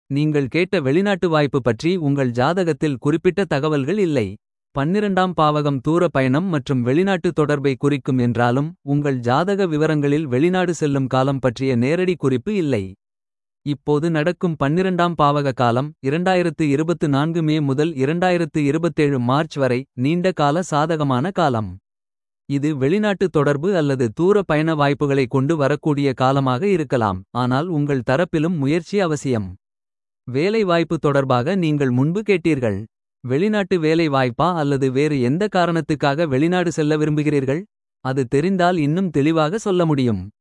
நீங்கள் கேட்ட வெளிநாட்டு வாய்ப்பு பற்றி உங்கள் ஜாதகத்தில் குறிப்பிட்ட தகவல்கள் இல்லை. பன்னிரண்டாம் பாவகம் தூர பயணம் மற்றும் வெளிநாட்டு தொடர்பை குறிக்கும் என்றாலும். உங்கள் ஜாதக விவரங்களில் வெளிநாடு செல்லும் காலம் பற்றிய நேரடி குறிப்பு இல்லை. இப்போது நடக்கும் பன்னிரண்டாம் பாவக காலம் 2024 மே முதல் 2027 மார்ச் வரை நீண்ட கால சாதகமான காலம். இது வெளிநாட்டு தொடர்பு அல்லது தூர பயண வாய்ப்புகளை கொண்டு வரக்கூடிய காலமாக இருக்கலாம். ஆனால் உங்கள் தரப்பிலும் முயற்சி அவசியம். வேலை வாய்ப்பு தொடர்பாக நீங்கள் முன்பு கேட்டீர்கள். வெளிநாட்டு வேலை வாய்ப்பா அல்லது வேறு எந்த காரணத்துக்காக வெளிநாடு செல்ல விரும்புகிறீர்கள். அது தெரிந்தால் இன்னும் தெளிவாக சொல்ல முடியும்.